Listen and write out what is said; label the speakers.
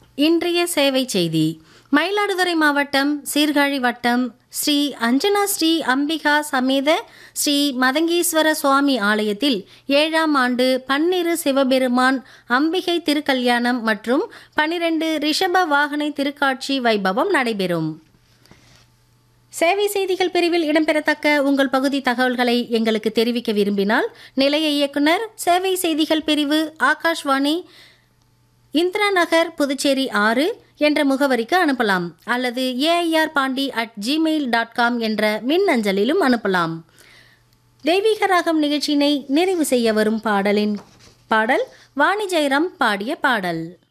Speaker 1: இன்றைய சேவை செய்தி மயிலாடுதுறை மாவட்டம் சீர்காழி வட்டம் ஸ்ரீ அஞ்சனா ஸ்ரீ அம்பிகா சமேத ஸ்ரீ மதங்கீஸ்வர சுவாமி ஆலயத்தில் ஏழாம் ஆண்டு பன்னிரு சிவபெருமான் அம்பிகை திருக்கல்யாணம் மற்றும் பனிரெண்டு ரிஷப வாகனை திருக்காட்சி வைபவம் நடைபெறும் சேவை செய்திகள் பிரிவில் இடம்பெறத்தக்க உங்கள் பகுதி தகவல்களை எங்களுக்கு தெரிவிக்க விரும்பினால் நிலைய இயக்குனர் சேவை செய்திகள் பிரிவு ஆகாஷ்வாணி இந்திரா நகர் புதுச்சேரி ஆறு என்ற முகவரிக்கு அனுப்பலாம் அல்லது AIR Pondy at Gmail dot com என்ற மின் அஞ்சலிலும் அனுப்பலாம் தெய்வீக ராகம் நிகழ்ச்சியினை நிறைவு செய்ய வரும் பாடலின் பாடல் வாணி ஜெயராம் பாடிய பாடல்